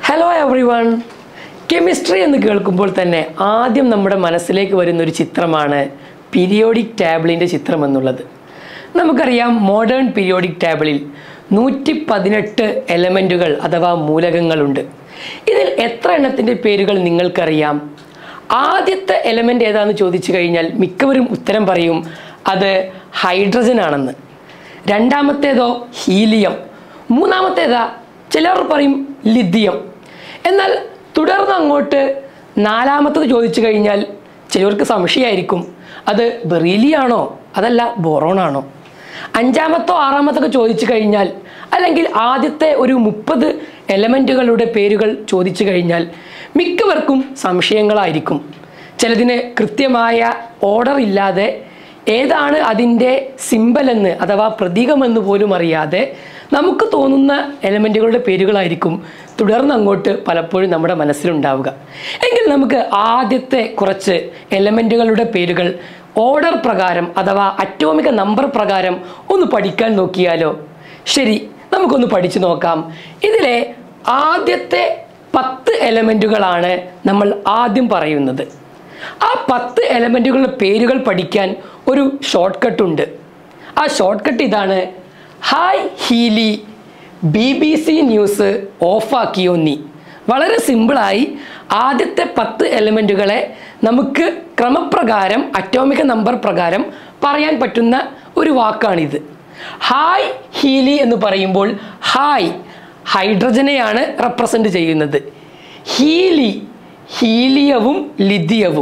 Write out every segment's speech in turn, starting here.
hello every one chemistry എന്ന് കേൾക്കുമ്പോൾ തന്നെ ആദ്യം നമ്മുടെ മനസ്സിലേക്ക് വരുന്ന ഒരു ചിത്രമാണ് പീരിയോഡിക് ടേബിളിൻ്റെ ചിത്രം എന്നുള്ളത് നമുക്കറിയാം മോഡേൺ പീരിയോഡിക് ടേബിളിൽ നൂറ്റി പതിനെട്ട് എലമെൻറ്റുകൾ അഥവാ മൂലകങ്ങളുണ്ട് ഇതിൽ എത്ര എണ്ണത്തിൻ്റെ പേരുകൾ നിങ്ങൾക്കറിയാം ആദ്യത്തെ എലമെൻ്റ് ഏതാണെന്ന് ചോദിച്ചു കഴിഞ്ഞാൽ മിക്കവരും ഉത്തരം പറയും അത് ഹൈഡ്രജൻ ആണെന്ന് രണ്ടാമത്തേതോ ഹീലിയം മൂന്നാമത്തേതാ ചിലർ പറയും ലിഥിയം എന്നാൽ തുടർന്ന് അങ്ങോട്ട് നാലാമത്തത് ചോദിച്ചു കഴിഞ്ഞാൽ ചിലർക്ക് സംശയമായിരിക്കും അത് ബെറീലിയാണോ അതല്ല ബോറോണാണോ അഞ്ചാമത്തോ ആറാമത്തൊക്കെ ചോദിച്ചു കഴിഞ്ഞാൽ അല്ലെങ്കിൽ ആദ്യത്തെ ഒരു മുപ്പത് എലമെൻറ്റുകളുടെ പേരുകൾ ചോദിച്ചു കഴിഞ്ഞാൽ മിക്കവർക്കും സംശയങ്ങളായിരിക്കും ചിലതിന് കൃത്യമായ ഓർഡർ ഇല്ലാതെ ഏതാണ് അതിൻ്റെ സിമ്പലെന്ന് അഥവാ പ്രതീകമെന്ന് പോലും അറിയാതെ നമുക്ക് തോന്നുന്ന എലമെൻറ്റുകളുടെ പേരുകളായിരിക്കും തുടർന്ന് അങ്ങോട്ട് പലപ്പോഴും നമ്മുടെ മനസ്സിലുണ്ടാവുക എങ്കിൽ നമുക്ക് ആദ്യത്തെ കുറച്ച് എലമെൻറ്റുകളുടെ പേരുകൾ ഓർഡർ പ്രകാരം അഥവാ അറ്റോമിക നമ്പർ പ്രകാരം ഒന്ന് പഠിക്കാൻ നോക്കിയാലോ ശരി നമുക്കൊന്ന് പഠിച്ചു നോക്കാം ഇതിലെ ആദ്യത്തെ പത്ത് എലമെൻറ്റുകളാണ് നമ്മൾ ആദ്യം പറയുന്നത് ആ പത്ത് എലമെൻറ്റുകളുടെ പേരുകൾ പഠിക്കാൻ ഒരു ഷോർട്ട് കട്ട് ഉണ്ട് ആ ഷോർട്ട് കട്ട് ഇതാണ് ഹായ് ഹീലി ബി ബി സി ന്യൂസ് ഓഫാക്കിയോ നീ വളരെ സിമ്പിളായി ആദ്യത്തെ പത്ത് എലമെൻറ്റുകളെ നമുക്ക് ക്രമപ്രകാരം അറ്റോമിക നമ്പർ പ്രകാരം പറയാൻ പറ്റുന്ന ഒരു വാക്കാണിത് ഹായ് ഹീലി എന്ന് പറയുമ്പോൾ ഹായ് ഹൈഡ്രജനെയാണ് റെപ്രസെൻ്റ് ചെയ്യുന്നത് ഹീലി ഹീലിയവും ലിഥിയവും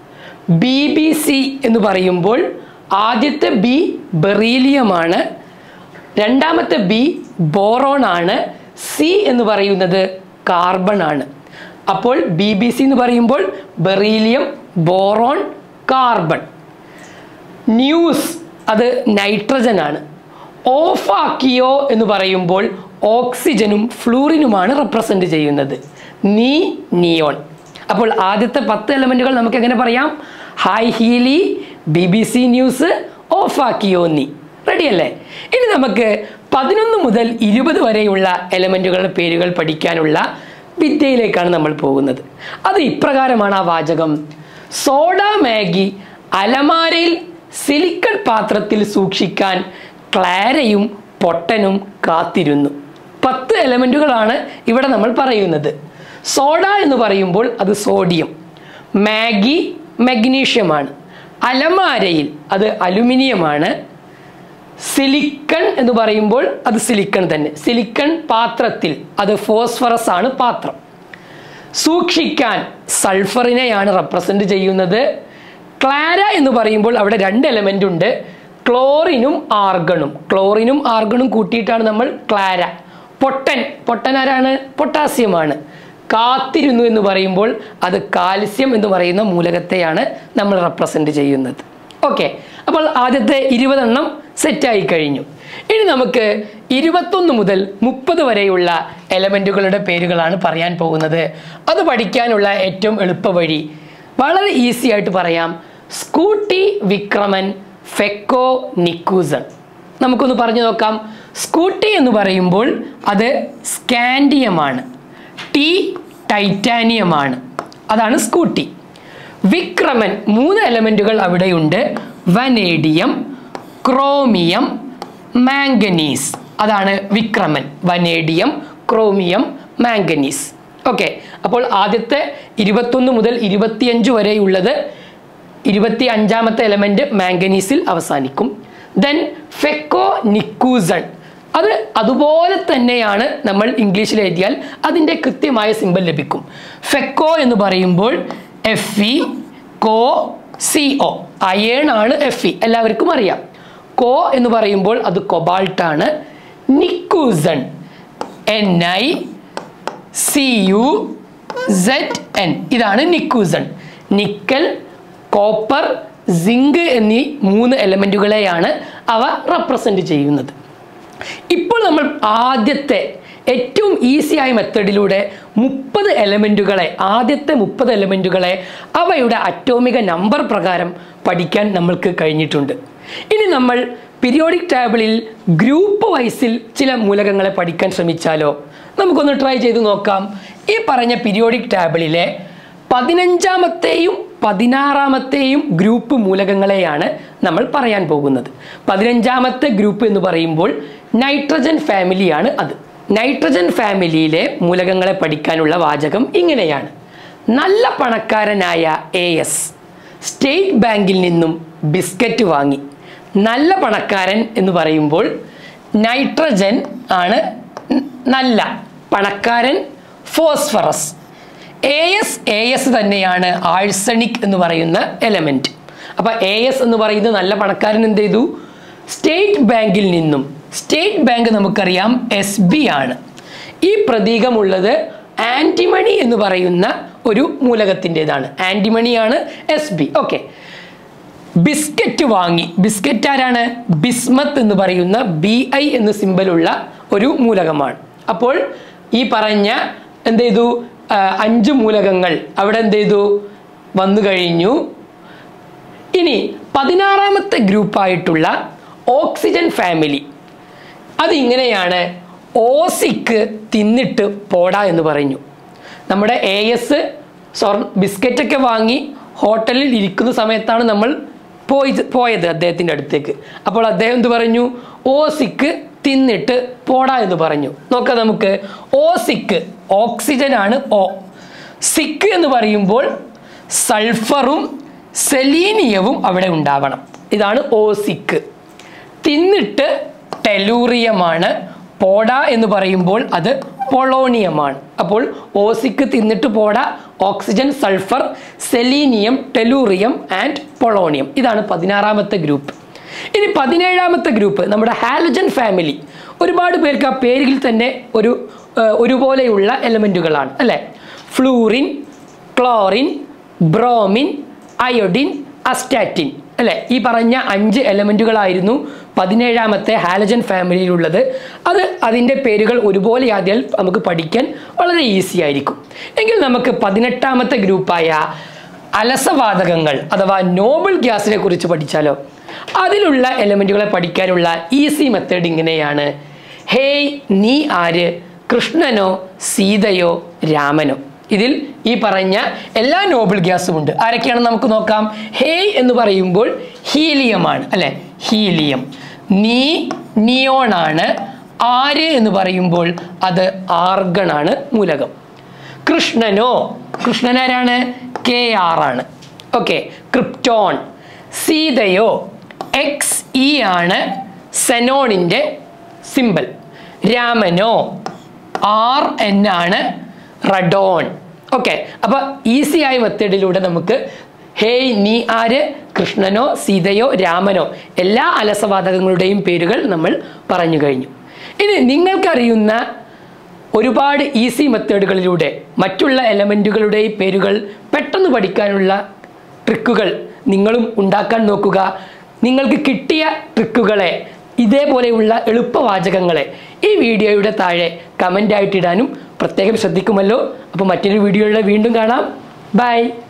ബി ബി സി എന്ന് പറയുമ്പോൾ ആദ്യത്തെ ബി ബെറീലിയമാണ് രണ്ടാമത്തെ ബി ബോറോൺ ആണ് സി എന്ന് പറയുന്നത് കാർബൺ ആണ് അപ്പോൾ ബി ബി സി എന്ന് പറയുമ്പോൾ ബെറീലിയം ബോറോൺ കാർബൺ ന്യൂസ് അത് നൈട്രജൻ ആണ് ഓഫാക്കിയോ എന്ന് പറയുമ്പോൾ ഓക്സിജനും ഫ്ലൂറിനുമാണ് റെപ്രസെൻ്റ് ചെയ്യുന്നത് നീ നിയോൺ അപ്പോൾ ആദ്യത്തെ പത്ത് എലമെൻറ്റുകൾ നമുക്ക് എങ്ങനെ പറയാം ഹായ് ഹീലി ബി ബി സി ന്യൂസ് ഓഫാക്കിയോ നീ റെഡിയല്ലേ ഇനി നമുക്ക് പതിനൊന്ന് മുതൽ ഇരുപത് വരെയുള്ള എലമെൻറ്റുകളുടെ പേരുകൾ പഠിക്കാനുള്ള വിദ്യയിലേക്കാണ് നമ്മൾ പോകുന്നത് അത് ഇപ്രകാരമാണ് ആ വാചകം സോഡ മാഗി അലമാരയിൽ സിലിക്കൺ പാത്രത്തിൽ സൂക്ഷിക്കാൻ ക്ലാരയും പൊട്ടനും കാത്തിരുന്നു പത്ത് എലമെൻറ്റുകളാണ് ഇവിടെ നമ്മൾ പറയുന്നത് സോഡ എന്ന് പറയുമ്പോൾ അത് സോഡിയം മാഗി മഗ്നീഷ്യമാണ് അലമാരയിൽ അത് അലുമിനിയമാണ് സിലിക്കൺ എന്ന് പറയുമ്പോൾ അത് സിലിക്കൺ തന്നെ സിലിക്കൺ പാത്രത്തിൽ അത് ഫോസ്ഫറസ് ആണ് പാത്രം സൂക്ഷിക്കാൻ സൾഫറിനെയാണ് റെപ്രസെൻ്റ് ചെയ്യുന്നത് ക്ലാര എന്ന് പറയുമ്പോൾ അവിടെ രണ്ട് എലമെൻ്റ് ഉണ്ട് ക്ലോറിനും ആർഗണും ക്ലോറിനും ആർഗണും കൂട്ടിയിട്ടാണ് നമ്മൾ ക്ലാര പൊട്ടൻ പൊട്ടൻ ആരാണ് പൊട്ടാസ്യമാണ് കാത്തിരുന്നു എന്ന് പറയുമ്പോൾ അത് കാൽസ്യം എന്ന് പറയുന്ന മൂലകത്തെയാണ് നമ്മൾ റെപ്രസെൻ്റ് ചെയ്യുന്നത് ഓക്കെ അപ്പോൾ ആദ്യത്തെ ഇരുപതെണ്ണം സെറ്റായി കഴിഞ്ഞു ഇനി നമുക്ക് ഇരുപത്തൊന്ന് മുതൽ മുപ്പത് വരെയുള്ള എലമെൻറ്റുകളുടെ പേരുകളാണ് പറയാൻ പോകുന്നത് അത് പഠിക്കാനുള്ള ഏറ്റവും എളുപ്പ വഴി വളരെ ഈസി ആയിട്ട് പറയാം സ്കൂട്ടി വിക്രമൻ ഫെക്കോ നിക്കൂസൺ നമുക്കൊന്ന് പറഞ്ഞു നോക്കാം സ്കൂട്ടി എന്ന് പറയുമ്പോൾ അത് സ്കാൻഡിയമാണ് ടി ടൈറ്റാനിയമാണ് അതാണ് സ്കൂട്ടി വിക്രമൻ മൂന്ന് എലമെൻറ്റുകൾ അവിടെയുണ്ട് വനേഡിയം ക്രോമിയം മാംഗനീസ് അതാണ് Vikraman vanadium chromium manganese okay അപ്പോൾ ആദ്യത്തെ ഇരുപത്തൊന്ന് മുതൽ ഇരുപത്തിയഞ്ച് വരെയുള്ളത് ഇരുപത്തി അഞ്ചാമത്തെ എലമെൻറ്റ് മാംഗനീസിൽ അവസാനിക്കും ദെൻ ഫെക്കോ നിക്കൂസൺ അത് അതുപോലെ തന്നെയാണ് നമ്മൾ ഇംഗ്ലീഷിൽ എഴുതിയാൽ അതിൻ്റെ കൃത്യമായ സിമ്പൽ ലഭിക്കും ഫെക്കോ എന്ന് പറയുമ്പോൾ എഫ് ഇ കോ സി ഒ അയേൺ ആണ് എഫ് ഇ എല്ലാവർക്കും അറിയാം കോ എന്ന് പറയുമ്പോൾ അത് കൊബാൾട്ടാണ് നിക്കൂസൺ N I C U Z N ഇതാണ് നിക്കൂസൺ നിക്കൽ കോപ്പർ സിങ്ക് എന്നീ മൂന്ന് എലമെൻറ്റുകളെയാണ് അവ റെപ്രസെൻ്റ് ചെയ്യുന്നത് ഇപ്പോൾ നമ്മൾ ആദ്യത്തെ ഏറ്റവും ഈസിയായ മെത്തഡിലൂടെ മുപ്പത് എലമെൻറ്റുകളെ ആദ്യത്തെ മുപ്പത് എലമെൻറ്റുകളെ അവയുടെ അറ്റോമിക നമ്പർ പ്രകാരം പഠിക്കാൻ നമ്മൾക്ക് കഴിഞ്ഞിട്ടുണ്ട് ഇനി നമ്മൾ പീരിയോഡിക് ടേബിളിൽ ഗ്രൂപ്പ് വൈസിൽ ചില മൂലകങ്ങളെ പഠിക്കാൻ ശ്രമിച്ചാലോ നമുക്കൊന്ന് ട്രൈ ചെയ്ത് നോക്കാം ഈ പറഞ്ഞ പീരിയോഡിക് ടേബിളിലെ പതിനഞ്ചാമത്തെയും പതിനാറാമത്തെയും ഗ്രൂപ്പ് മൂലകങ്ങളെയാണ് നമ്മൾ പറയാൻ പോകുന്നത് പതിനഞ്ചാമത്തെ ഗ്രൂപ്പ് എന്ന് പറയുമ്പോൾ നൈട്രജൻ ഫാമിലിയാണ് അത് നൈട്രജൻ ഫാമിലിയിലെ മൂലകങ്ങളെ പഠിക്കാനുള്ള വാചകം ഇങ്ങനെയാണ് നല്ല പണക്കാരനായ എ എസ് സ്റ്റേറ്റ് ബാങ്കിൽ നിന്നും ബിസ്ക്കറ്റ് വാങ്ങി നല്ല പണക്കാരൻ എന്ന് പറയുമ്പോൾ നൈട്രജൻ ആണ് നല്ല പണക്കാരൻ phosphorus A S A S തന്നെയാണ് ആഴ്സണിക് എന്ന് പറയുന്ന എലമെന്റ് അപ്പൊ എ എസ് എന്ന് പറയുന്നത് നല്ല പണക്കാരൻ എന്ത് ചെയ്തു സ്റ്റേറ്റ് ബാങ്കിൽ നിന്നും സ്റ്റേറ്റ് ബാങ്ക് നമുക്കറിയാം എസ് ബി ആണ് ഈ പ്രതീകമുള്ളത് ആന്റിമണി എന്ന് പറയുന്ന ഒരു മൂലകത്തിൻ്റെതാണ് ആന്റിമണിയാണ് എസ് ബി ഓക്കെ ബിസ്ക്കറ്റ് വാങ്ങി ബിസ്ക്കറ്റ് ആരാണ് ബിസ്മത്ത് എന്ന് പറയുന്ന ബി ഐ എന്ന സിമ്പലുള്ള ഒരു മൂലകമാണ് അപ്പോൾ ഈ പറഞ്ഞ എന്ത് ചെയ്തു ആ, അഞ്ച് മൂലകങ്ങൾ അവിടെ എന്ത് ചെയ്തു വന്നു കഴിഞ്ഞു ഇനി പതിനാറാമത്തെ ഗ്രൂപ്പായിട്ടുള്ള ഓക്സിജൻ ഫാമിലി അതിങ്ങനെയാണ് ഓസിക്ക് തിന്നിട്ട് പോടാ എന്ന് പറഞ്ഞു നമ്മുടെ എ എസ് സ്വർ ബിസ്ക്കറ്റൊക്കെ വാങ്ങി ഹോട്ടലിൽ ഇരിക്കുന്ന സമയത്താണ് നമ്മൾ പോയി പോയത് അദ്ദേഹത്തിൻ്റെ അടുത്തേക്ക് അപ്പോൾ അദ്ദേഹം എന്ത് പറഞ്ഞു ഓസിക്ക് തിന്നിട്ട് പോടാ എന്ന് പറഞ്ഞു നോക്കാം നമുക്ക് ഓസിക്ക് ഓക്സിജൻ ആണ് ഓ സിക്ക് എന്ന് പറയുമ്പോൾ സൾഫറും സെലീനിയവും അവിടെ ഉണ്ടാവണം ഇതാണ് ഓസിക്ക് തിന്നിട്ട് ടെലൂറിയമാണ് പോട എന്ന് പറയുമ്പോൾ അത് പൊളോണിയമാണ് അപ്പോൾ ഓസിക്ക് തിന്നിട്ട് പോട oxygen sulphur selenium tellurium and polonium ഇതാണ് പതിനാറാമത്തെ ഗ്രൂപ്പ് ഇനി പതിനേഴാമത്തെ ഗ്രൂപ്പ് നമ്മുടെ ഹാലജൻ ഫാമിലി ഒരുപാട് പേർക്ക് ആ പേരിൽ തന്നെ ഒരു ഏഹ്, ഒരുപോലെയുള്ള എലമെൻറ്റുകളാണ് അല്ലേ fluorine chlorine bromine iodine astatine അല്ലേ ഈ പറഞ്ഞ അഞ്ച് എലമെൻറ്റുകളായിരുന്നു പതിനേഴാമത്തെ ഹാലജൻ ഫാമിലിയിലുള്ളത് അത് അതിൻ്റെ പേരുകൾ ഒരുപോലെ ആദ്യം നമുക്ക് പഠിക്കാൻ വളരെ ഈസി ആയിരിക്കും എങ്കിൽ നമുക്ക് പതിനെട്ടാമത്തെ ഗ്രൂപ്പായ അലസവാതകങ്ങൾ അഥവാ നോബിൾ ഗ്യാസിനെ കുറിച്ച് പഠിച്ചാലോ അതിലുള്ള എലമെൻറ്റുകളെ പഠിക്കാനുള്ള ഈസി മെത്തേഡ് ഇങ്ങനെയാണ് ഹേയ് നീ ആര് കൃഷ്ണനോ സീതയോ രാമനോ ഇതിൽ ഈ പറഞ്ഞ എല്ലാ നോബിൾ ഗ്യാസും ഉണ്ട് ആരൊക്കെയാണെന്ന് നമുക്ക് നോക്കാം ഹേയ് എന്ന് പറയുമ്പോൾ ഹീലിയമാണ് അല്ലെ ഹീലിയം നീ നിയോൺ ആണ് ആര് എന്ന് പറയുമ്പോൾ അത് ആർഗൺ ആണ് മൂലകം കൃഷ്ണനോ കൃഷ്ണനാരാണ് കെ ആർ ആണ് ഓക്കെ ക്രിപ്റ്റോൺ സീതയോ എക്സ് ഇ ആണ് സെനോണിൻ്റെ സിമ്പൽ രാമനോ ആർ എൻ ആണ് റഡോൺ ഓക്കെ അപ്പോൾ ഈസി ആയ മെത്തേഡിലൂടെ നമുക്ക് ഹേയ് നീ ആര് കൃഷ്ണനോ സീതയോ രാമനോ എല്ലാ അലസവാതകങ്ങളുടെയും പേരുകൾ നമ്മൾ പറഞ്ഞു കഴിഞ്ഞു ഇനി നിങ്ങൾക്കറിയുന്ന ഒരുപാട് ഈസി മെത്തേഡുകളിലൂടെ മറ്റുള്ള എലമെൻറ്റുകളുടെ പേരുകൾ പെട്ടെന്ന് പഠിക്കാനുള്ള ട്രിക്കുകൾ നിങ്ങളും ഉണ്ടാക്കാൻ നോക്കുക നിങ്ങൾക്ക് കിട്ടിയ ട്രിക്കുകളെ ഇതേപോലെയുള്ള എളുപ്പവാചകങ്ങളെ ഈ വീഡിയോയുടെ താഴെ കമൻ്റ് ആയിട്ടിടാനും പ്രത്യേകം ശ്രദ്ധിക്കുമല്ലോ അപ്പോൾ മറ്റൊരു വീഡിയോയിൽ വീണ്ടും കാണാം ബൈ